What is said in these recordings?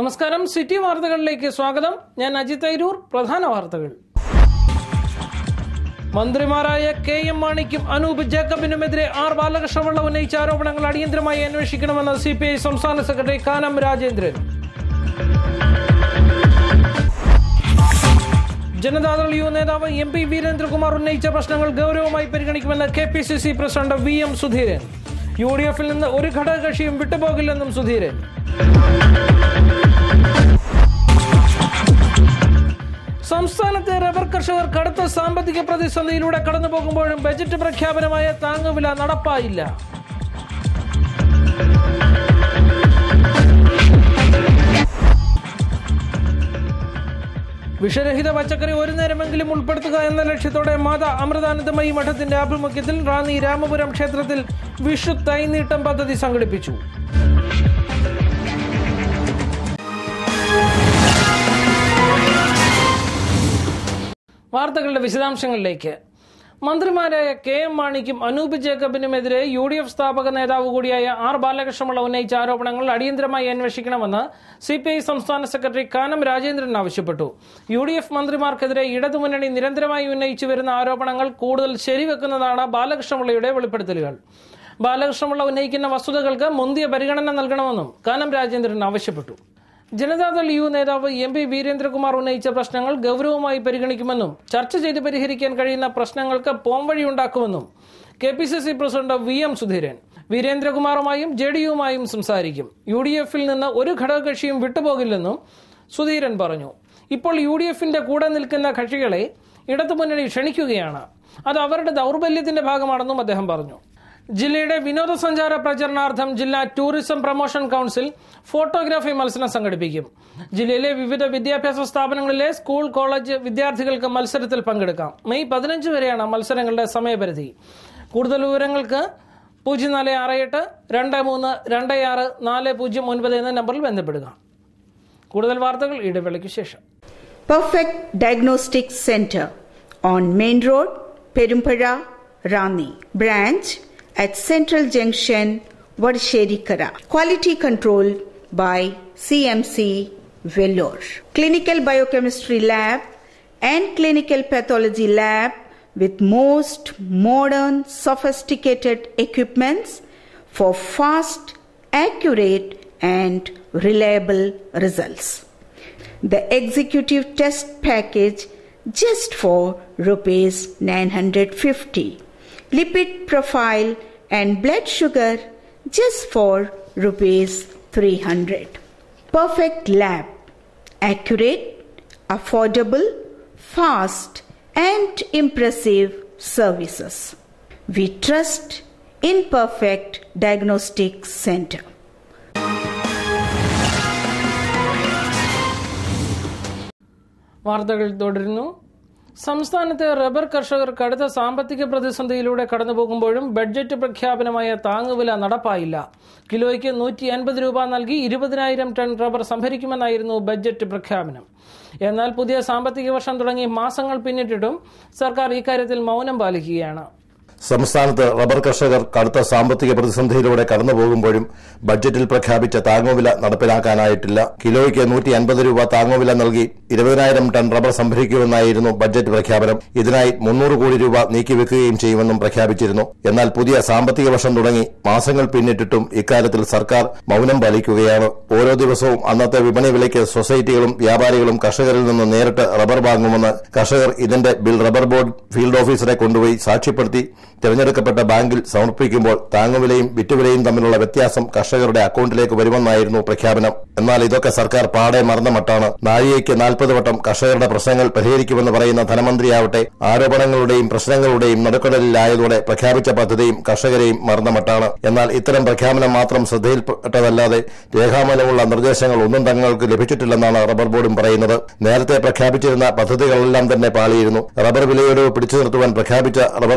നമസ്കാരം സിറ്റി വാർത്തകളിലേക്ക് സ്വാഗതം ഞാൻ അജിത് ഐരൂർ പ്രധാന വാർത്തകൾ മന്ത്രിമാരായ K M മാണിക്കും Anoop ജേക്കബിനുമെതിരെ R Balakrishna Pillai ഉന്നയിച്ച ആരോപണങ്ങൾ അടിയന്തരമായി അന്വേഷിക്കണമെന്ന് സി പി ഐ സംസ്ഥാന സെക്രട്ടറി കാനം രാജേന്ദ്രൻ ജനതാദൾ യു നേതാവ് എം പി വീരേന്ദ്രകുമാർ ഉന്നയിച്ച പ്രശ്നങ്ങൾ ഗൗരവമായി പരിഗണിക്കുമെന്ന് K P C C president V M Sudheeran U D എഫിൽ നിന്ന് ഒരു ഘടകകക്ഷിയും വിട്ടുപോകില്ലെന്നും സുധീരൻ സംസ്ഥാനത്തെ റബ്ബർ കർഷകർ കടുത്ത സാമ്പത്തിക പ്രതിസന്ധിയിലൂടെ കടന്നു പോകുമ്പോഴും ബജറ്റ് പ്രഖ്യാപനമായ താങ്ങുവില നടപ്പായില്ല വിഷരഹിത പച്ചക്കറി ഒരു നേരമെങ്കിലും ഉൾപ്പെടുത്തുക എന്ന ലക്ഷ്യത്തോടെ മാതാ അമൃതാനന്ദമയി മഠത്തിന്റെ ആഭിമുഖ്യത്തിൽ റാന്നി രാമപുരം ക്ഷേത്രത്തിൽ വിഷു തൈനീട്ടം പദ്ധതി സംഘടിപ്പിച്ചു വാർത്തകളുടെ വിശദാംശങ്ങളിലേക്ക് മന്ത്രിമാരായ K M മാണിക്കും Anoop ജേക്കബിനുമെതിരെ U D F സ്ഥാപക നേതാവ് കൂടിയായ ആർ ബാലകൃഷ്ണപിള്ള ഉന്നയിച്ച ആരോപണങ്ങൾ അടിയന്തരമായി അന്വേഷിക്കണമെന്ന് സി പി ഐ സംസ്ഥാന സെക്രട്ടറി കാനം രാജേന്ദ്രൻ ആവശ്യപ്പെട്ടു യു ഡി എഫ് മന്ത്രിമാർക്കെതിരെ ഇടതുമുന്നണി നിരന്തരമായി ഉന്നയിച്ചു വരുന്ന ആരോപണങ്ങൾ കൂടുതൽ ശരിവെക്കുന്നതാണ് ബാലകൃഷ്ണപിള്ളയുടെ വെളിപ്പെടുത്തലുകൾ ബാലകൃഷ്ണപിള്ള ഉന്നയിക്കുന്ന വസ്തുതകൾക്ക് മുന്തിയ പരിഗണന നൽകണമെന്നും കാനം രാജേന്ദ്രൻ ആവശ്യപ്പെട്ടു ജനതാദൾ യു നേതാവ് എം പി വീരേന്ദ്രകുമാർ ഉന്നയിച്ച പ്രശ്നങ്ങൾ ഗൗരവമായി പരിഗണിക്കുമെന്നും ചർച്ച ചെയ്ത് പരിഹരിക്കാൻ കഴിയുന്ന പ്രശ്നങ്ങൾക്ക് പോംവഴിയുണ്ടാക്കുമെന്നും K P C C president V M Sudheeran വീരേന്ദ്രകുമാറുമായും J D യുമായും സംസാരിക്കും യു ഡി എഫിൽ നിന്ന് ഒരു ഘടകകക്ഷിയും വിട്ടുപോകില്ലെന്നും സുധീരൻ പറഞ്ഞു ഇപ്പോൾ യു ഡി എഫിന്റെ കൂടെ നിൽക്കുന്ന കക്ഷികളെ ഇടതുമുന്നണി ക്ഷണിക്കുകയാണ് അത് അവരുടെ ദൗർബല്യത്തിന്റെ ഭാഗമാണെന്നും അദ്ദേഹം പറഞ്ഞു ജില്ലയുടെ വിനോദസഞ്ചാര പ്രചരണാർത്ഥം ജില്ലാ ടൂറിസം പ്രൊമോഷൻ കൗൺസിൽ ഫോട്ടോഗ്രാഫി മത്സരം സംഘടിപ്പിക്കും ജില്ലയിലെ വിവിധ വിദ്യാഭ്യാസ സ്ഥാപനങ്ങളിലെ സ്കൂൾ കോളേജ് വിദ്യാർത്ഥികൾക്ക് മത്സരത്തിൽ പങ്കെടുക്കാം മെയ് പതിനഞ്ച് വരെയാണ് മത്സരങ്ങളുടെ സമയപരിധി കൂടുതൽ വിവരങ്ങൾക്ക് പൂജ്യം നാല് ആറ് എട്ട് രണ്ട് മൂന്ന് രണ്ട് ആറ് നാല് പൂജ്യം ഒൻപത് എന്ന നമ്പറിൽ ബന്ധപ്പെടുക കൂടുതൽ വാർത്തകൾ ഇടവേളയ്ക്ക് ശേഷം Perfect Diagnostic Center on Main Road, Perumpara, Rani. Branch at Central Junction, Vadsheri-Kara. Quality control by CMC Vellore. Clinical Biochemistry Lab and Clinical Pathology Lab with most modern sophisticated equipments for fast, accurate and reliable results the executive test package just for rupees 950 lipid profile and blood sugar just for rupees 300 perfect lab accurate affordable fast and impressive services we trust in perfect diagnostic center വാർത്തകൾ തുടരുന്നു സംസ്ഥാനത്തെ rubber കർഷകർ കടുത്ത സാമ്പത്തിക പ്രതിസന്ധിയിലൂടെ കടന്നുപോകുമ്പോഴും budget പ്രഖ്യാപനമായ താങ്ങുവില നടപ്പായില്ല കിലോയ്ക്ക് നൂറ്റി അൻപത് രൂപ നൽകി ഇരുപതിനായിരം ടൺ റബ്ബർ സംഭരിക്കുമെന്നായിരുന്നു ബഡ്ജറ്റ് പ്രഖ്യാപനം എന്നാൽ പുതിയ സാമ്പത്തിക വർഷം തുടങ്ങി മാസങ്ങൾ പിന്നിട്ടിട്ടും സർക്കാർ ഇക്കാര്യത്തിൽ മൗനം പാലിക്കുകയാണ് സംസ്ഥാനത്ത് റബ്ബർ കർഷകർ കടുത്ത സാമ്പത്തിക പ്രതിസന്ധിയിലൂടെ കടന്നുപോകുമ്പോഴും ബഡ്ജറ്റിൽ പ്രഖ്യാപിച്ച താങ്ങുവില നടപ്പിലാക്കാനായിട്ടില്ല കിലോയ്ക്ക് നൂറ്റി അൻപത് രൂപ താങ്ങുവില നൽകി ഇരുപതിനായിരം ടൺ റബ്ബർ സംഭരിക്കുമെന്നായിരുന്നു ബഡ്ജറ്റ് പ്രഖ്യാപനം ഇതിനായി മുന്നൂറ് കോടി രൂപ നീക്കിവെക്കുകയും ചെയ്യുമെന്നും പ്രഖ്യാപിച്ചിരുന്നു എന്നാൽ പുതിയ സാമ്പത്തിക വർഷം തുടങ്ങി മാസങ്ങൾ പിന്നിട്ടിട്ടും ഇക്കാര്യത്തിൽ സർക്കാർ മൌനം പാലിക്കുകയാണ് ഓരോ ദിവസവും അന്നത്തെ വിപണി വിലയ്ക്ക് സൊസൈറ്റികളും വ്യാപാരികളും കർഷകരിൽ നിന്ന് നേരിട്ട് റബ്ബർ വാങ്ങുമെന്ന് കർഷകർ ഇതിന്റെ ബിൽ റബ്ബർ ബോർഡ് ഫീൽഡ് ഓഫീസറെ കൊണ്ടുപോയി സാക്ഷ്യപ്പെടുത്തി തിരഞ്ഞെടുക്കപ്പെട്ട ബാങ്കിൽ സമർപ്പിക്കുമ്പോൾ താങ്ങുവിലയും വിറ്റുവിലയും തമ്മിലുള്ള വ്യത്യാസം കർഷകരുടെ അക്കൌണ്ടിലേക്ക് വരുമെന്നായിരുന്നു പ്രഖ്യാപനം എന്നാൽ ഇതൊക്കെ സർക്കാർ പാടെ മറന്ന മട്ടാണ് നാഴികയ്ക്ക് നാൽപ്പത് വട്ടം കർഷകരുടെ പ്രശ്നങ്ങൾ പരിഹരിക്കുമെന്ന് പറയുന്ന ധനമന്ത്രിയാവട്ടെ ആരോപണങ്ങളുടെയും പ്രശ്നങ്ങളുടെയും നടുക്കടലിലായതോടെ പ്രഖ്യാപിച്ച പദ്ധതിയും കർഷകരെയും മറന്ന മട്ടാണ് എന്നാൽ ഇത്തരം പ്രഖ്യാപനം മാത്രം ശ്രദ്ധയിൽപ്പെട്ടതല്ലാതെ രേഖാമൂലമുള്ള നിർദ്ദേശങ്ങൾ ഒന്നും തങ്ങൾക്ക് ലഭിച്ചിട്ടില്ലെന്നാണ് റബ്ബർ ബോർഡും പറയുന്നത് നേരത്തെ പ്രഖ്യാപിച്ചിരുന്ന പദ്ധതികളെല്ലാം തന്നെ പാളിയിരുന്നു റബ്ബർ വിലയിടിവ് പിടിച്ചു നിർത്തുവാൻ പ്രഖ്യാപിച്ച റബ്ബർ പാക്കേജ്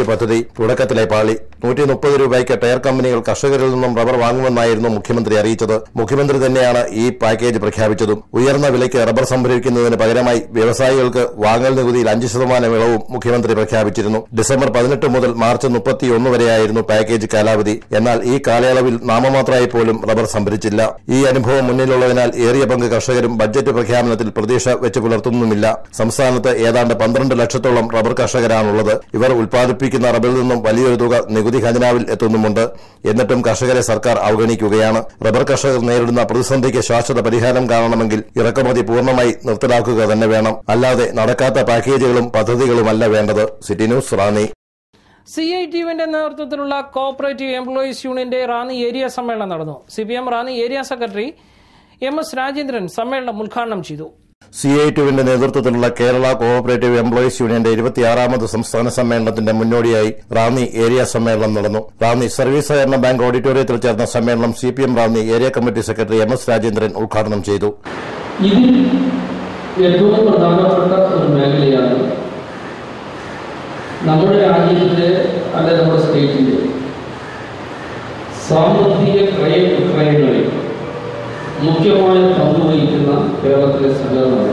പദ്ധതി തുടക്കത്തിലെ പാളി നൂറ്റി മുപ്പത് രൂപയ്ക്ക് ടയർ കമ്പനികൾ കർഷകരിൽ നിന്നും റബ്ബർ വാങ്ങുമെന്നായിരുന്നു മുഖ്യമന്ത്രി അറിയിച്ചത് മുഖ്യമന്ത്രി തന്നെയാണ് ഈ പാക്കേജ് പ്രഖ്യാപിച്ചതും ഉയർന്ന വിലയ്ക്ക് റബ്ബർ സംഭരിക്കുന്നതിന് പകരമായി വ്യവസായികൾക്ക് വാങ്ങൽ നികുതിയിൽ അഞ്ച് ശതമാനം ഇളവും മുഖ്യമന്ത്രി പ്രഖ്യാപിച്ചിരുന്നു ഡിസംബർ പതിനെട്ട് മുതൽ മാർച്ച് മുപ്പത്തിയൊന്ന് വരെയായിരുന്നു പാക്കേജ് കാലാവധി എന്നാൽ ഈ കാലയളവിൽ നാമമാത്രമായി പോലും റബ്ബർ സംഭരിച്ചില്ല ഈ അനുഭവം മുന്നിലുള്ളതിനാൽ ഏറിയ പങ്ക് കർഷകരും ബജറ്റ് പ്രഖ്യാപനത്തിൽ പ്രതീക്ഷ വെച്ച് പുലർത്തുന്നുമില്ല സംസ്ഥാനത്ത് ഏതാണ്ട് പന്ത്രണ്ട് ലക്ഷത്തോളം റബ്ബർ കർഷകരാണുള്ളത് ഇവർ ഉൽപ്പാദിപ്പിക്കുന്ന റബ്ബറിൽ നിന്നും വലിയൊരു തുക നികുതി ഖജനാവിൽ എത്തുന്നുമുണ്ട് എന്നിട്ടും കർഷകരെ സർക്കാർ അവഗണിക്കുകയാണ് റബ്ബർ കർഷകർ നേരിടുന്ന പ്രതിസന്ധിക്ക് ശാശ്വത പരിഹാരം കാണണമെങ്കിൽ ഇറക്കുമതി പൂർണ്ണമായി നിർത്തലാക്കുക തന്നെ വേണം അല്ലാതെ നടക്കാത്ത പാക്കേജുകളും പദ്ധതികളുമല്ല വേണ്ടത് city news Ranni C I T യുവിന്റെ നേതൃത്വത്തിലുള്ള കോഓപ്പറേറ്റീവ് എംപ്ലോയീസ് യൂണിയന്റെ റാന്നി ഏരിയ സമ്മേളനം നടന്നു C P M Ranni area secretary M S Rajendran സമ്മേളനം ഉദ്ഘാടനം ചെയ്തു സി ഐ ടുവിന്റെ നേതൃത്വത്തിലുള്ള കേരള കോഓപ്പറേറ്റീവ് എംപ്ലോയീസ് യൂണിയന്റെ ഇരുപത്തിയാറാമത് സംസ്ഥാന സമ്മേളനത്തിന്റെ മുന്നോടിയായി റാന്നി ഏരിയ സമ്മേളനം നടന്നു റാന്നി സർവീസ് സഹകരണ ബാങ്ക് ഓഡിറ്റോറിയത്തിൽ ചേർന്ന സമ്മേളനം C P M Ranni area committee secretary M S Rajendran ഉദ്ഘാടനം ചെയ്തു ഇതിൽ ഏറ്റവും പ്രധാനപ്പെട്ട ഒരു മേഖലയാണ് നമ്മുടെ രാജ്യത്തിലെ അല്ലെ നമ്മുടെ സ്റ്റേറ്റിലെ സാമ്പത്തിക ക്രയവിക്രയങ്ങളിൽ മുഖ്യമായ പങ്ക് വഹിക്കുന്ന കേരളത്തിലെ സഹകരണമാണ്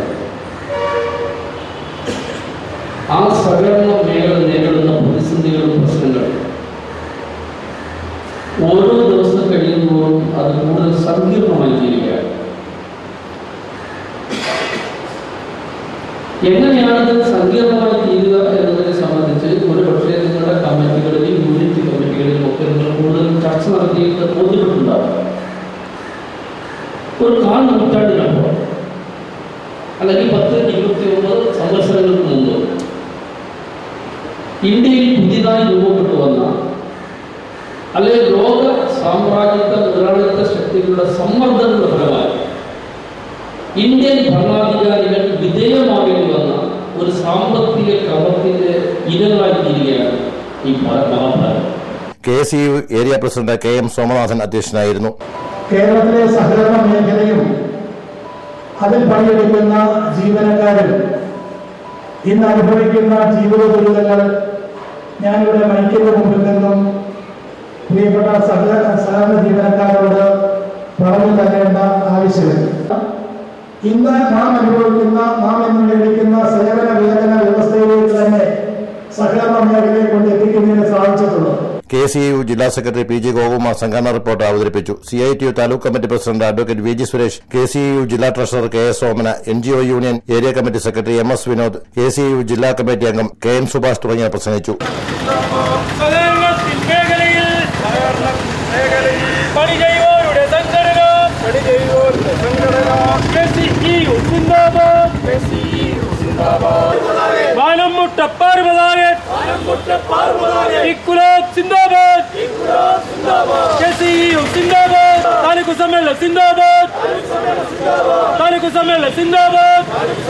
ആ സഹകരണ മേഖല നേരിടുന്ന പ്രതിസന്ധികളും പ്രശ്നങ്ങളും ഓരോ ദിവസം കഴിയുമ്പോഴും അത് കൂടുതൽ സങ്കീർണമായി തീരുകയാണ് എങ്ങനെയാണ് ഇത് സങ്കീർണമായി തീരുക എന്നതിനെ സംബന്ധിച്ച് ഒരു പക്ഷേ നിങ്ങളുടെ കമ്മിറ്റികളിലും യൂണിറ്റ് കമ്മിറ്റികളിലും ഒക്കെ നിങ്ങൾ കൂടുതൽ ചർച്ച നടത്തിയിട്ട് ബോധ്യപ്പെട്ടിട്ടുണ്ടാവും ഒരു കാൽ നൂറ്റാണ്ടിനപ്പുറം അല്ലെങ്കിൽ പത്ത് ഇരുപത്തി ഒമ്പത് സംവത്സരങ്ങൾക്ക് മുമ്പ് ഇന്ത്യയിൽ പുതിയതായി രൂപപ്പെട്ടു വന്ന അല്ലെങ്കിൽ ലോക സാമ്രാജ്യത്വ മുതലാളിത്ത ശക്തികളുടെ സമ്മർദ്ദങ്ങളുടെ ഫലമായി ഇന്ത്യൻ ഭരണാധികാരികൾ വിധേയമാകേണ്ടി വന്ന ഒരു സാമ്പത്തിക ക്രമത്തിന്റെ ഇരകളായി തീരുകയാണ് ഈ ഭാര- Mahabharatam K S U area president K M Somanathan അധ്യക്ഷനായിരുന്നു കേരളത്തിലെ സഹകരണ മേഖലയും അതിൽ പണിയെടുക്കുന്ന ജീവനക്കാരും ഇന്ന് അനുഭവിക്കുന്ന ജീവിത ദുരിതങ്ങൾ ഞാനിവിടെ മൈക്കിന്റെ മുമ്പിൽ നിന്നും പ്രിയപ്പെട്ട സഹകരണ സഹകരണ ജീവനക്കാരോട് പറഞ്ഞു തരേണ്ട ആവശ്യമില്ല ഇന്ന് നാം അനുഭവിക്കുന്ന നാം ഇന്ന് മേടിക്കുന്ന സേവന വേതന വ്യവസ്ഥയിലേക്ക് തന്നെ സഹകരണ മേഖലയെ കൊണ്ട് എത്തിക്കുന്നതിന് സാധിച്ചിട്ടുള്ളത് കെ സി യു ജില്ലാ സെക്രട്ടറി പി ജി ഗോകുമാർ സംഘടനാ റിപ്പോർട്ട് അവതരിപ്പിച്ചു C I T U taluk committee president advocate V G Suresh K C U ജില്ലാ treasurer K S Somana N G O union area committee secretary M S Vinod K C U ജില്ലാ committee അംഗം K N Subhash തുടങ്ങിയവർ പ്രസംഗിച്ചു സഹകരണത്തിൻ മേഖലയിൽ പണി ചെയ്യുവോരുടെ സംഘടന പണി ചെയ്യുവോരുടെ സംഘടന KCEU സിന്ദാബാദ് വാനം മുട്ട പാർവതാരെ ഇക്കുലാബ് സിന്ദാബാദ് KCEU സിന്ദാബാദ് താലൂക്ക് സമ്മേളനം സിന്ദാബാദ് താലൂക്ക് സമ്മേളനം സിന്ദാബാദ്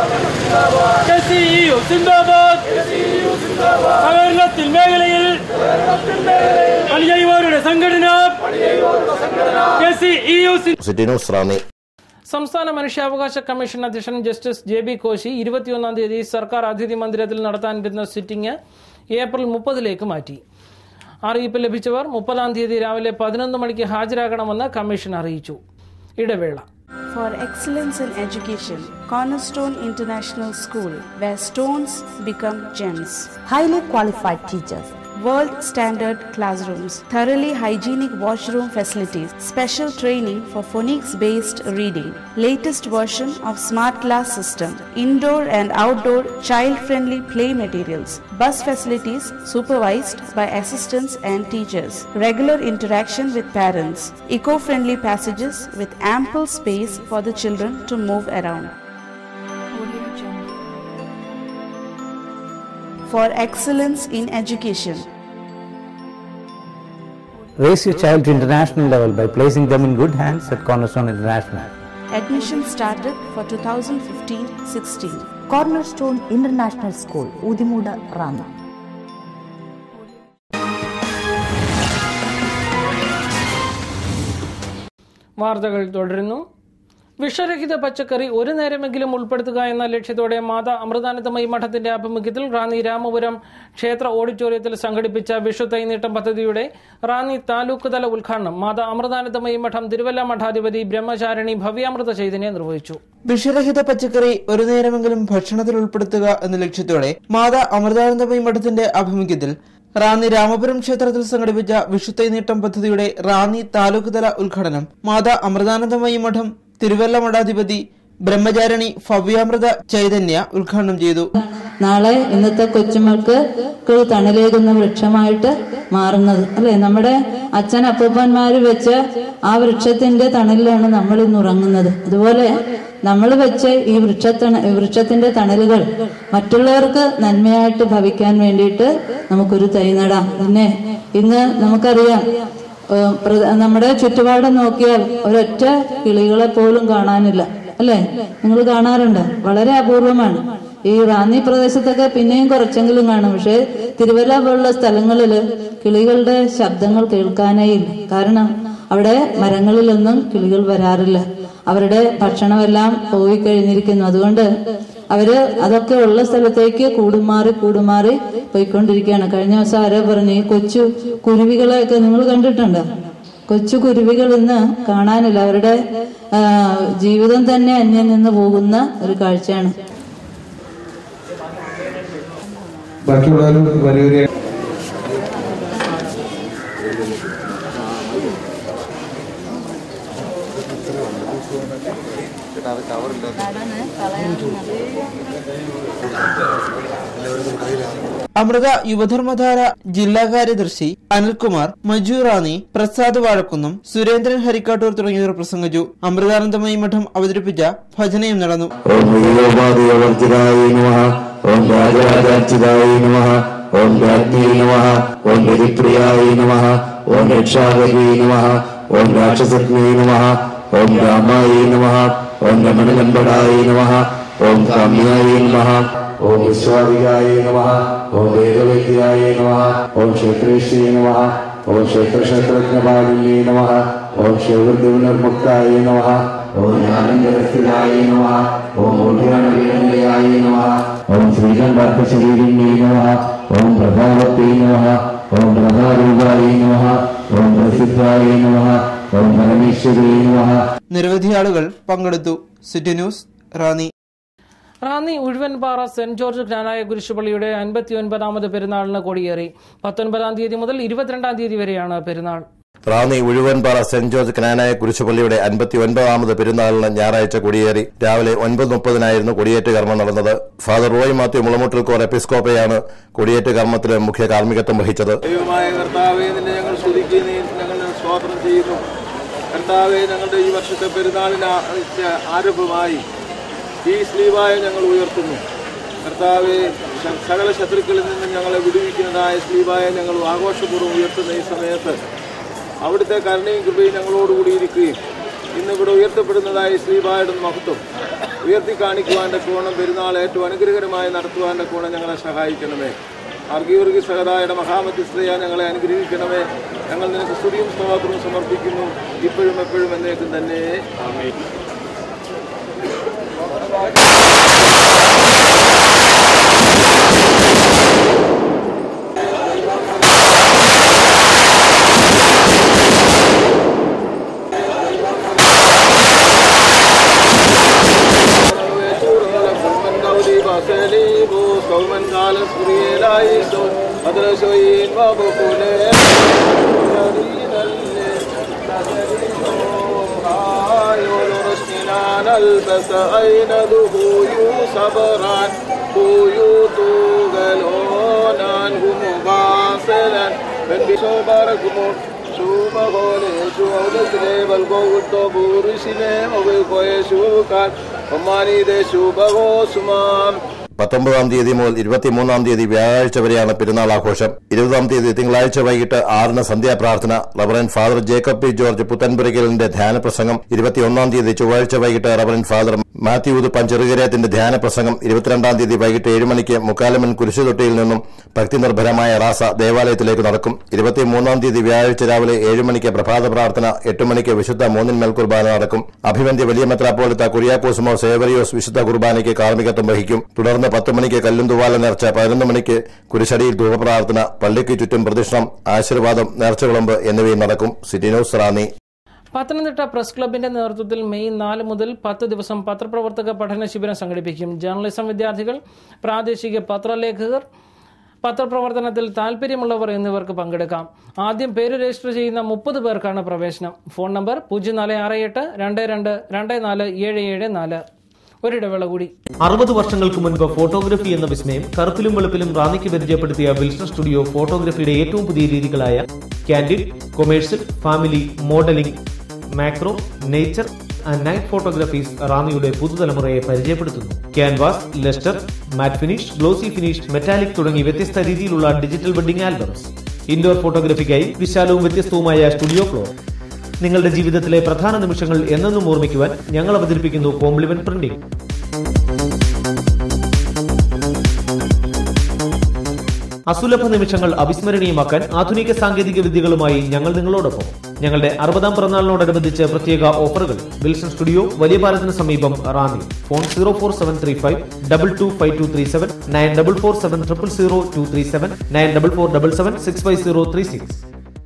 KCEU സിന്ദാബാദ് സഹകരണത്തിൽ മേഖലയിൽ പണി ചെയ്യുവോരുടെ സംഘടന KCEU സിന്ദാബാദ് സിറ്റി ന്യൂസ് റാന്നി സംസ്ഥാന മനുഷ്യാവകാശ കമ്മീഷൻ അധ്യക്ഷൻ ജസ്റ്റിസ് ജെ ബി കോശി ഇരുപത്തിയൊന്നാം തീയതി സർക്കാർ അതിഥി മന്ദിരത്തിൽ നടത്താനിരുന്ന സിറ്റിംഗ് ഏപ്രിൽ മുപ്പതിലേക്ക് മാറ്റി അറിയിപ്പ് ലഭിച്ചവർ മുപ്പതാം തീയതി രാവിലെ പതിനൊന്ന് മണിക്ക് ഹാജരാകണമെന്ന് കമ്മീഷൻ അറിയിച്ചു ഇടവേള For excellence in education, Cornerstone International School, where stones become gems. highly qualified teachers, World standard classrooms, thoroughly hygienic washroom facilities, special training for phonics based reading, latest version of smart class system, indoor and outdoor child friendly play materials, bus facilities supervised by assistants and teachers, regular interaction with parents, eco friendly passages with ample space for the children to move around. For excellence in education. Raise your child to international level by placing them in good hands at Cornerstone International. Admission started for 2015-16. Cornerstone International School, Udimuda, Rana. വാർത്തകൾ തുടരുന്നു വിഷരഹിത പച്ചക്കറി ഒരു നേരമെങ്കിലും ഉൾപ്പെടുത്തുക എന്ന ലക്ഷ്യത്തോടെ മാതാ അമൃതാനന്ദമയി മഠത്തിന്റെ ആഭിമുഖ്യത്തിൽ റാന്നി രാമപുരം ക്ഷേത്ര ഓഡിറ്റോറിയത്തിൽ സംഘടിപ്പിച്ച വിഷു തൈനീട്ടം പദ്ധതിയുടെ റാന്നി താലൂക്ക് തല ഉദ്ഘാടനം മാതാ അമൃതാനന്ദമയി മഠം തിരുവല്ല മഠാധിപതി ബ്രഹ്മചാരിണി ഭവ്യാമൃത ചൈതന്യ നിർവഹിച്ചു വിഷരഹിത പച്ചക്കറി ഒരു നേരമെങ്കിലും ഭക്ഷണത്തിൽ ഉൾപ്പെടുത്തുക എന്ന ലക്ഷ്യത്തോടെ മാതാ അമൃതാനന്ദമയി മഠത്തിന്റെ ആഭിമുഖ്യത്തിൽ റാന്നി രാമപുരം ക്ഷേത്രത്തിൽ സംഘടിപ്പിച്ച വിഷുത്തൈ നീട്ടം പദ്ധതിയുടെ റാന്നി താലൂക്ക് തല ഉദ്ഘാടനം മാതാ അമൃതാനന്ദമയി മഠം തിരുവല്ല മഠാധിപതി ബ്രഹ്മചാരിണി ഭവ്യാമൃത ചൈതന്യ ഉദ്ഘാടനം ചെയ്തു നാളെ ഇന്നത്തെ കൊച്ചുമൾക്ക് ഒരു തണലേകുന്ന വൃക്ഷമായിട്ട് മാറുന്നത് അല്ലെ നമ്മുടെ അച്ഛൻ അപ്പൂപ്പന്മാര് വെച്ച ആ വൃക്ഷത്തിന്റെ തണലിലാണ് നമ്മൾ ഇന്ന് ഉറങ്ങുന്നത് അതുപോലെ നമ്മൾ വെച്ച ഈ വൃക്ഷത്തണ വൃക്ഷത്തിന്റെ തണലുകൾ മറ്റുള്ളവർക്ക് നന്മയായിട്ട് ഭവിക്കാൻ വേണ്ടിയിട്ട് നമുക്കൊരു തൈ നടാം പിന്നെ ഇന്ന് നമുക്കറിയാം ഏഹ് പ്രധ- നമ്മുടെ ചുറ്റുപാട് നോക്കിയാൽ ഒരൊറ്റ കിളികളെ പോലും കാണാനില്ല അല്ലെ നിങ്ങൾ കാണാറുണ്ട് വളരെ അപൂർവമാണ് ഈ റാന്നി പ്രദേശത്തൊക്കെ പിന്നെയും കുറച്ചെങ്കിലും കാണും പക്ഷെ തിരുവല്ല പോലുള്ള സ്ഥലങ്ങളിൽ കിളികളുടെ ശബ്ദങ്ങൾ കേൾക്കാനേ ഇല്ല കാരണം അവിടെ മരങ്ങളിലൊന്നും കിളികൾ വരാറില്ല അവരുടെ ഭക്ഷണമെല്ലാം പോയി കഴിഞ്ഞിരിക്കുന്നു അതുകൊണ്ട് അവര് അതൊക്കെ ഉള്ള സ്ഥലത്തേക്ക് കൂടുമാറി കൂടുമാറി പോയിക്കൊണ്ടിരിക്കുകയാണ് കഴിഞ്ഞ ദിവസം ആരോ പറഞ്ഞു ഈ കൊച്ചു കുരുവികളെയൊക്കെ നിങ്ങൾ കണ്ടിട്ടുണ്ടോ കൊച്ചു കുരുവികൾ ഇന്ന് കാണാനില്ല അവരുടെ ആ, ജീവിതം തന്നെ അന്യം നിന്ന് പോകുന്ന ഒരു കാഴ്ചയാണ് ബാക്കിയുള്ളവരും വലിയ അമൃത യുവധർമ്മധാര ജില്ലാ കാര്യദർശി അനിൽകുമാർ മജു റാണി പ്രസാദ് വാഴക്കുന്നം സുരേന്ദ്രൻ ഹരിക്കാട്ടൂർ തുടങ്ങിയവർ പ്രസംഗിച്ചു അമൃതാനന്ദമയി മഠം അവതരിപ്പിച്ച ഭജനയും നടന്നു ഓം ഹരിയോപാധിവർജിതായ നമഃ ഓം രാജരാജാർച്ചിതായ നമഃ ഓം രാജ്ഞേ നമഃ ഓം ഹരിപ്രിയായ നമഃ ഓം രക്ഷാകരേ നമഃ ഓം രാക്ഷസജ്ഞേ നമഃ ഓം രാമായ നമഃ ഓം രമണലംബടായ നമഃ ഓം കാമ്യായ നമഃ ഓം വിശ്വാദികായ നമഃ ഓം വേദവേദ്യായ നമഃ ഓം ക്ഷേത്രേശ്വരേ നമഃ ഓം ക്ഷേത്രക്ഷേത്രജ്ഞപാലിന്യേ നമഃ ഓം ശൈവദേവനിർമുക്തായ നമഃ ഓം ജ്ഞാനന്ദരസ്ഥിതായ നമഃ ഓം ഓഢ്യാനവീരനിലയായ നമഃ ഓം ശ്രീകണ്ഠാർത്ഥശരീരിണ്യേ നമഃ ഓം പ്രഭാവത്തേ നമഃ ഓം പ്രഭാരൂപായ നമഃ ഓം പ്രസിദ്ധായ നമഃ ഓം പരമേശ്വരേ നമഃ നിരവധി ആളുകൾ പങ്കെടുത്തു city news Ranni Ranni Uzhuvanpara saint George Knanaya കുരിശുപള്ളിയുടെ അൻപത്തി ഒൻപതാമത് പെരുന്നാളിന് കൊടിയേറി പത്തൊൻപതാം തീയതി മുതൽ ഇരുപത്തിരണ്ടാം തീയതി വരെയാണ് പെരുന്നാൾ റാന്നി ഉഴുവൻപാറ സെന്റ് ജോർജ് ക്നാനായ കുരിശുപള്ളിയുടെ അൻപത്തി ഒൻപതാമത് പെരുന്നാളിന് ഞായറാഴ്ച കൊടിയേറി രാവിലെ ഒൻപത് മുപ്പതിനായിരുന്നു കൊടിയേറ്റ് കർമ്മം നടന്നത് ഫാദർ റോയ് മാത്യു മുളമുട്ടിൽ കോർ എപ്പിസ്കോപ്പയാണ് കൊടിയേറ്റ് കർമ്മത്തിന് മുഖ്യ കാർമ്മികത്വം വഹിച്ചത് ദൈവമായ കർത്താവെ നിന്നെ ഞങ്ങൾ സ്തുതിക്കുകയും ഞങ്ങൾ സ്വാതന്ത്ര്യം ചെയ്യുന്നു കർത്താവെ ഞങ്ങളുടെ ഈ വർഷത്തെ പെരുന്നാളിന് ആ- ആ- ആരംഭമായി ഈ സ്ലീവായ ഞങ്ങൾ ഉയർത്തുന്നു കർത്താവെ ശ- സകല ശത്രുക്കളിൽ നിന്നും ഞങ്ങളെ വിടുവിക്കുന്നതായ സ്ലീവായ ഞങ്ങൾ ആഘോഷപൂർവ്വം ഉയർത്തുന്ന ഈ സമയത്ത് അവിടുത്തെ കരുണയും കൃപയും ഞങ്ങളോടുകൂടി ഇരിക്കുകയും ഇന്ന് ഇവിടെ ഉയർത്തപ്പെടുന്നതായ ശ്രീബായുടെ മഹത്വം ഉയർത്തി കാണിക്കുവാൻ്റെ കോണം പെരുന്നാൾ ഏറ്റവും അനുഗ്രഹകരമായി നടത്തുവാൻ്റെ കോണം ഞങ്ങളെ സഹായിക്കണമേ അർഗീവർഗി സഹതായുടെ മഹാമധ്യസ്ഥതയ ഞങ്ങളെ അനുഗ്രഹിക്കണമേ ഞങ്ങൾ നിനക്ക് സ്തുതിയും സ്തോത്രവും സമർപ്പിക്കുന്നു ഇപ്പോഴും എപ്പോഴും എന്നേക്കും തന്നെ ആമേൻ البس أين ذهوي صبرا بيوت غلون عنه مباصلا من بشبركم شوف غولي شوف سليب القوة طبور سنة وبالقوي شوكان وماني دي شوف غوسمان പത്തൊമ്പതാം തീയതി മുതൽ ഇരുപത്തിമൂന്നാം തീയതി വ്യാഴാഴ്ച വരെയാണ് പെരുന്നാൾ ആഘോഷം ഇരുപതാം തീയതി തിങ്കളാഴ്ച വൈകിട്ട് ആറിന് സന്ധ്യാപ്രാർത്ഥന reverend father Jacob P George പുത്തൻപുരയ്ക്കലിന്റെ ധ്യാന പ്രസംഗം ഇരുപത്തിയൊന്നാം തീയതി ചൊവ്വാഴ്ച വൈകിട്ട് റവറൻ ഫാദർ മാത്യു ഉതുപ്പൻ ചെറുകരയത്തിന്റെ ധ്യാന പ്രസംഗം ഇരുപത്തിരണ്ടാം തീയതി വൈകിട്ട് ഏഴ് മണിക്ക് മുക്കാലമൻ കുരിശുതൊട്ടിയിൽ നിന്നും ഭക്തിനിർഭരമായ റാസ ദേവാലയത്തിലേക്ക് നടക്കും ഇരുപത്തിമൂന്നാം തീയതി വ്യാഴാഴ്ച രാവിലെ ഏഴ് മണിക്ക് പ്രഭാത പ്രാർത്ഥന എട്ട് മണിക്ക് വിശുദ്ധ മൂന്നിന്മേൽ കുർബാന നടക്കും അഭിവന്ധ്യ വലിയ മെത്രാപ്പോളിത്ത കുര്യാക്കോസുമോ സേവറിയോസ് വിശുദ്ധ കുർബാനയ്ക്ക് കാർമ്മികത്വം വഹിക്കും തുടർന്ന് പത്ത് മണിക്ക് കല്ലുംതുവാല നേർച്ച പതിനൊന്ന് മണിക്ക് കുരിശടിയിൽ ധൂപപ്രാർത്ഥന പള്ളിക്ക് ചുറ്റും പ്രദക്ഷിണം ആശീർവാദം നേർച്ചവിളമ്പ് എന്നിവയും നടക്കും city news Ranni Pathanamthitta press ക്ലബിന്റെ നേതൃത്വത്തിൽ മെയ് നാല് മുതൽ പത്ത് ദിവസം പത്രപ്രവർത്തക പഠന ശിബിരം സംഘടിപ്പിക്കും ജേർണലിസം വിദ്യാർത്ഥികൾ പ്രാദേശിക പത്രലേഖകർ പത്രപ്രവർത്തനത്തിൽ താൽപ്പര്യമുള്ളവർ എന്നിവർക്ക് പങ്കെടുക്കാം ആദ്യം പേര് രജിസ്റ്റർ ചെയ്യുന്ന മുപ്പത് പേർക്കാണ് പ്രവേശനം ഫോൺ നമ്പർ പൂജ്യം നാല് ആറ് എട്ട് രണ്ട് രണ്ട് രണ്ട് നാല് ഏഴ് ഏഴ് നാല് ഒരിടവേള കൂടി അറുപത് വർഷങ്ങൾക്ക് മുൻപ് ഫോട്ടോഗ്രഫി എന്ന വിസ്മയം കറുപ്പിലും വെളുപ്പിലും റാന്നിക്ക് പരിചയപ്പെടുത്തിയ വിൽസൺ സ്റ്റുഡിയോ ഫോട്ടോഗ്രഫിയുടെ ഏറ്റവും പുതിയ രീതികളായ candid commercial family modelling macro nature and night photographies റാന്നിയുടെ പുതുതലമുറയെ പരിചയപ്പെടുത്തുന്നു canvas lustre matte finish glossy finish metallic തുടങ്ങി വ്യത്യസ്ത രീതിയിലുള്ള ഡിജിറ്റൽ വെഡിംഗ് ആൽബംസ് ഇൻഡോർ ഫോട്ടോഗ്രഫിക്കായി വിശാലവും വ്യത്യസ്തവുമായ സ്റ്റുഡിയോ ഫ്ലോർ നിങ്ങളുടെ ജീവിതത്തിലെ പ്രധാന നിമിഷങ്ങൾ എന്നെന്നും ഓർമ്മിക്കുവാൻ ഞങ്ങൾ അവതരിപ്പിക്കുന്നു കോംപ്ലിമെന്റ് പ്രിന്റിംഗ് അസുലഭ നിമിഷങ്ങൾ അവിസ്മരണീയമാക്കാൻ ആധുനിക സാങ്കേതിക വിദ്യകളുമായി ഞങ്ങൾ നിങ്ങളോടൊപ്പം ഞങ്ങളുടെ അറുപതാം പിറന്നാളിനോടനുബന്ധിച്ച് പ്രത്യേക ഓഫറുകൾ വിൽസൺ സ്റ്റുഡിയോ വലിയ പാലത്തിന് സമീപം Ranni phone zero four seven three five double two five two three seven nine double four seven triple zero two three seven nine double four double seven six five zero three six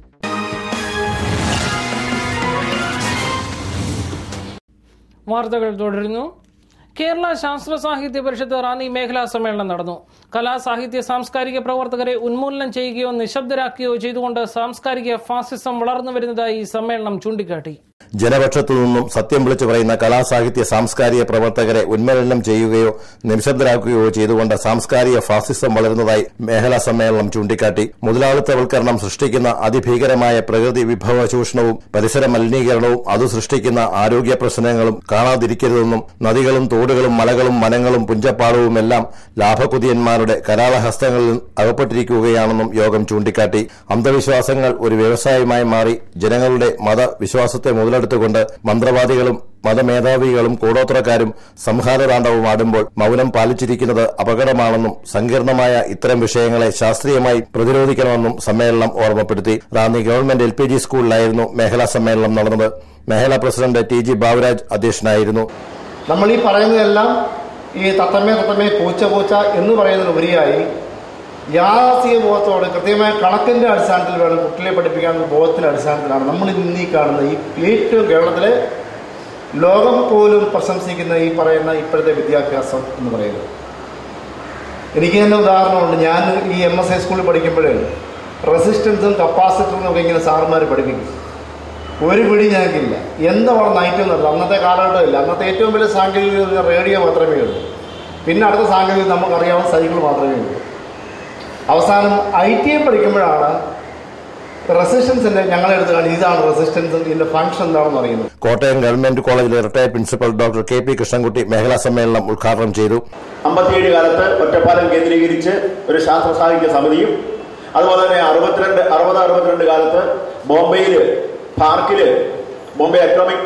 വാർത്തകൾ തുടരുന്നു കേരള ശാസ്ത്ര സാഹിത്യ പരിഷത്ത് റാന്നി മേഖലാ സമ്മേളനം നടന്നു കലാ സാഹിത്യ സാംസ്കാരിക പ്രവർത്തകരെ ഉന്മൂലനം ചെയ്യുകയോ നിശബ്ദരാക്കുകയോ ചെയ്തുകൊണ്ട് സാംസ്കാരിക ഫാസിസം വളർന്നു വരുന്നതായി സമ്മേളനം ചൂണ്ടിക്കാട്ടി ജനപക്ഷത്തു നിന്നും സത്യം വിളിച്ചു പറയുന്ന കലാസാഹിത്യ സാംസ്കാരിക പ്രവർത്തകരെ ഉന്മൂലനം ചെയ്യുകയോ നിശബ്ദരാക്കുകയോ ചെയ്തുകൊണ്ട് സാംസ്കാരിക ഫാസിസം വളരുന്നതായി മേഖലാ സമ്മേളനം ചൂണ്ടിക്കാട്ടി മുതലാളിത്തവൽക്കരണം സൃഷ്ടിക്കുന്ന അതിഭീകരമായ പ്രകൃതി വിഭവ ചൂഷണവും പരിസര മലിനീകരണവും അത് സൃഷ്ടിക്കുന്ന ആരോഗ്യ പ്രശ്നങ്ങളും കാണാതിരിക്കരുതെന്നും നദികളും തോടുകളും മലകളും വനങ്ങളും പുഞ്ചപ്പാടവും എല്ലാം ലാഭകുതിയന്മാരുടെ കരാളഹസ്തങ്ങളിൽ അകപ്പെട്ടിരിക്കുകയാണെന്നും യോഗം ചൂണ്ടിക്കാട്ടി അന്ധവിശ്വാസങ്ങൾ ഒരു വ്യവസായമായി മാറി ജനങ്ങളുടെ മതവിശ്വാസത്തെ മുതലെടുത്തുകൊണ്ട് മന്ത്രവാദികളും മതമേധാവികളും കൂടോത്രക്കാരും സംഹാരതാണ്ഡവും ആടുമ്പോൾ മൗനം പാലിച്ചിരിക്കുന്നത് അപകടമാണെന്നും സങ്കീർണമായ ഇത്തരം വിഷയങ്ങളെ ശാസ്ത്രീയമായി പ്രതിരോധിക്കണമെന്നും സമ്മേളനം ഓർമ്മപ്പെടുത്തി Ranni government L P G സ്കൂളിലായിരുന്നു മേഖലാ സമ്മേളനം നടന്നത് മേഖലാ പ്രസിഡന്റ് ടി ജി ബാബുരാജ് അധ്യക്ഷനായിരുന്നു നമ്മൾ ഈ പറയുന്നതെല്ലാം ഈ തത്തമ്മേ തത്തമ്മേ പൂച്ച പൂച്ച എന്ന് പറയുന്നതിനുപരിയായി യാഥാസ്ഥിക ബോധത്തോടെ കൃത്യമായ കണക്കിൻ്റെ അടിസ്ഥാനത്തിൽ വേണം കുട്ടികളെ പഠിപ്പിക്കാനുള്ള ബോധത്തിൻ്റെ അടിസ്ഥാനത്തിലാണ് നമ്മൾ ഇന്ന് ഈ കാണുന്ന ഈ ഏറ്റവും കേരളത്തിലെ ലോകം പോലും പ്രശംസിക്കുന്ന ഈ പറയുന്ന ഇപ്പോഴത്തെ വിദ്യാഭ്യാസം എന്ന് പറയുന്നത് എനിക്ക് തന്നെ ഉദാഹരണമുണ്ട് ഞാൻ ഈ എം എസ് ഐ സ്കൂളിൽ പഠിക്കുമ്പോഴേ റെസിസ്റ്റൻസും കപ്പാസിറ്ററും ഒക്കെ ഇങ്ങനെ സാറുമാർ പഠിപ്പിക്കും ഒരു പിടി ഞങ്ങൾക്കില്ല എന്താണ് നൈറ്റ് നടത്തും അന്നത്തെ കാലഘട്ടമില്ല അന്നത്തെ ഏറ്റവും വലിയ സാങ്കേതിക റേഡിയോ മാത്രമേ ഉള്ളൂ പിന്നെ അടുത്ത സാങ്കേതികം നമുക്കറിയാവുന്ന സൈക്കിൾ മാത്രമേ ഉള്ളൂ അവസാനം ഐ ടി ഐ പഠിക്കുമ്പോഴാണ് റെസിസ്റ്റൻസിൻ്റെ ഞങ്ങളെടുത്ത് കാണി ഇതാണ് റെസിസ്റ്റൻസ് ഇതിൻ്റെ ഫംഗ്ഷൻ എന്താണെന്ന് അറിയുന്നത് കോട്ടയം ഗവൺമെന്റ് കോളേജിലെ retired principal doctor K P Krishnankutty മേഖലാ സമ്മേളനം ഉദ്ഘാടനം ചെയ്തു അമ്പത്തിയേഴ് കാലത്ത് ഒറ്റപ്പാലം കേന്ദ്രീകരിച്ച് ഒരു ശാസ്ത്ര സാഹിത്യ സമിതിയും അതുപോലെ തന്നെ അറുപത്തിരണ്ട് അറുപത് അറുപത്തിരണ്ട് കാലത്ത് ബോംബെയിൽ പാർക്കിൽ ബോംബെ അറ്റോമിക്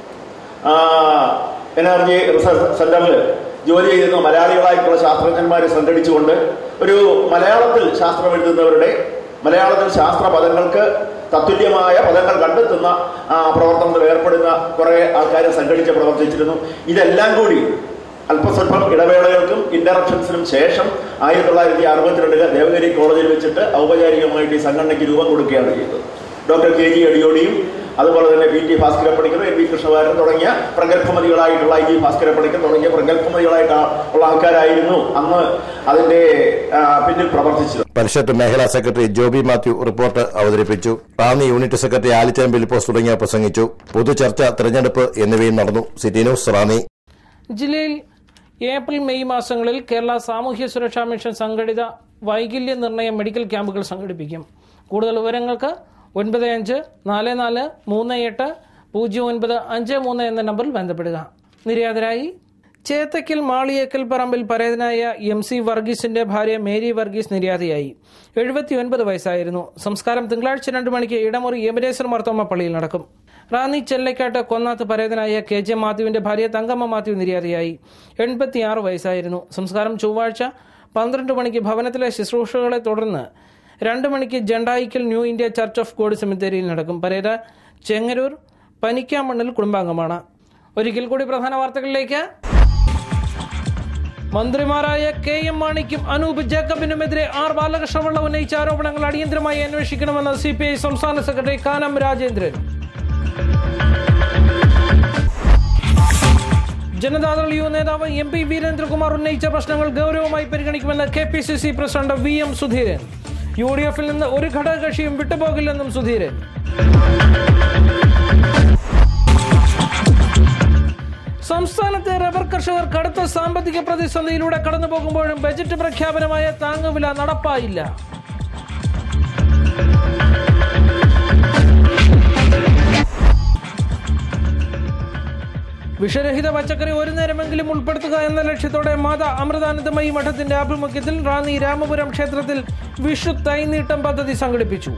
എനർജി റിസർച്ച് സെന്ററിൽ ജോലി ചെയ്യുന്ന മലയാളികളായിട്ടുള്ള ശാസ്ത്രജ്ഞന്മാരെ സംഘടിച്ചുകൊണ്ട് ഒരു മലയാളത്തിൽ ശാസ്ത്രം എഴുതുന്നവരുടെ മലയാളത്തിൽ ശാസ്ത്ര പദങ്ങൾക്ക് തത്തുല്യമായ പദങ്ങൾ കണ്ടെത്തുന്ന ആ, പ്രവർത്തനത്തിൽ ഏർപ്പെടുന്ന കുറേ ആൾക്കാരെ സംഘടിച്ച് പ്രവർത്തിച്ചിരുന്നു ഇതെല്ലാം കൂടി അല്പസ്വല്പം ഇടവേളകൾക്കും ഇന്ററപ്ഷൻസിനും ശേഷം ആയിരത്തി തൊള്ളായിരത്തി അറുപത്തിരണ്ടില് ദേവഗിരി കോളേജിൽ വെച്ചിട്ട് ഔപചാരികമായിട്ട് ഈ സംഘടനയ്ക്ക് രൂപം കൊടുക്കുകയാണ് ചെയ്തത് ഡോക്ടർ കെ ജി അടിയോടിയും അതുപോലെ തന്നെ P T Bhaskara Panicker M P Krishnavaran തുടങ്ങിയ പ്രഗത്ഭമതികളായിട്ടുള്ള ഐ ജി ഭാസ്കര പണിക്കർ തുടങ്ങിയ പ്രഗത്ഭമതികളായിട്ട് ഉള്ള ആൾക്കാരായിരുന്നു അന്ന് അതിന്റെ ആ, പിന്നിൽ പ്രവർത്തിച്ചത് പരിഷത്ത് മേഖലാ സെക്രട്ടറി ജോബി മാത്യു റിപ്പോർട്ട് അവതരിപ്പിച്ചു റാന്നി യൂണിറ്റ് സെക്രട്ടറി ആലിച്ചൻ ബിലിപ്പോസ് തുടങ്ങിയവർ പ്രസംഗിച്ചു പൊതുചർച്ച തെരഞ്ഞെടുപ്പ് എന്നിവയും നടന്നു സിറ്റി ന്യൂസ് റാന്നി ജില്ലയിൽ ഏപ്രിൽ മെയ് മാസങ്ങളിൽ കേരള സാമൂഹ്യ സുരക്ഷാ മിഷൻ സംഘടിത വൈകല്യ നിർണയ മെഡിക്കൽ ക്യാമ്പുകൾ സംഘടിപ്പിക്കും കൂടുതൽ വിവരങ്ങൾക്ക് ഒൻപത് അഞ്ച് നാല് നാല് മൂന്ന് എട്ട് പൂജ്യം ഒൻപത് അഞ്ച് മൂന്ന് എന്ന നമ്പറിൽ ബന്ധപ്പെടുക നിര്യാതരായി ചേത്തക്കിൽ മാളിയേക്കൽ പറമ്പിൽ പരേതനായ എം സി വർഗീസിന്റെ ഭാര്യ മേരി വർഗീസ് നിര്യാതയായി എഴുപത്തിയൊൻപത് വയസ്സായിരുന്നു സംസ്കാരം തിങ്കളാഴ്ച രണ്ടു മണിക്ക് ഇടമുറി എമിരേശ്വർ മർത്തോമ പള്ളിയിൽ നടക്കും റാന്നി ചെല്ലക്കാട്ട് കൊന്നാത്ത് പരേതനായ കെ ജെ മാത്യുവിന്റെ ഭാര്യ തങ്കമ്മ മാത്യു നിര്യാതയായി എൺപത്തിയാറ് വയസ്സായിരുന്നു സംസ്കാരം ചൊവ്വാഴ്ച പന്ത്രണ്ട് മണിക്ക് ഭവനത്തിലെ ശുശ്രൂഷകളെ തുടർന്ന് രണ്ട് മണിക്ക് Jandayikkal new India church of God സെമിത്തേരിയിൽ നടക്കും പരേത ചെങ്ങരൂർ പനിക്കാമണ്ണിൽ കുടുംബാംഗമാണ് ഒരിക്കൽ കൂടി പ്രധാന വാർത്തകളിലേക്ക് മന്ത്രിമാരായ K M മാണിക്കും Anoop ജേക്കബിനുമെതിരെ R Balakrishna Pillai ഉന്നയിച്ച ആരോപണങ്ങൾ അടിയന്തരമായി അന്വേഷിക്കണമെന്ന് സി പി ഐ സംസ്ഥാന സെക്രട്ടറി കാനം രാജേന്ദ്രൻ ജനതാദൾ യു നേതാവ് എം പി വീരേന്ദ്രകുമാർ ഉന്നയിച്ച പ്രശ്നങ്ങൾ ഗൗരവമായി പരിഗണിക്കുമെന്ന് K P C C president V M Sudheeran U D എഫിൽ നിന്ന് ഒരു ഘടകകക്ഷിയും വിട്ടുപോകില്ലെന്നും സുധീരൻ സംസ്ഥാനത്തെ റബ്ബർ കർഷകർ കടുത്ത സാമ്പത്തിക പ്രതിസന്ധിയിലൂടെ കടന്നുപോകുമ്പോഴും ബജറ്റ് പ്രഖ്യാപനമായ താങ്ങുവില നടപ്പായില്ല വിഷരഹിത പച്ചക്കറി ഒരു നേരമെങ്കിലും ഉൾപ്പെടുത്തുക എന്ന ലക്ഷ്യത്തോടെ മാതാ അമൃതാനന്ദമയി മഠത്തിന്റെ ആഭിമുഖ്യത്തിൽ റാന്നി രാമപുരം ക്ഷേത്രത്തിൽ വിഷു തൈനീട്ടം പദ്ധതി സംഘടിപ്പിച്ചു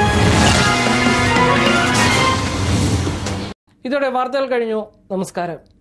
ഇതോടെ വാർത്തകൾ കഴിഞ്ഞു നമസ്കാരം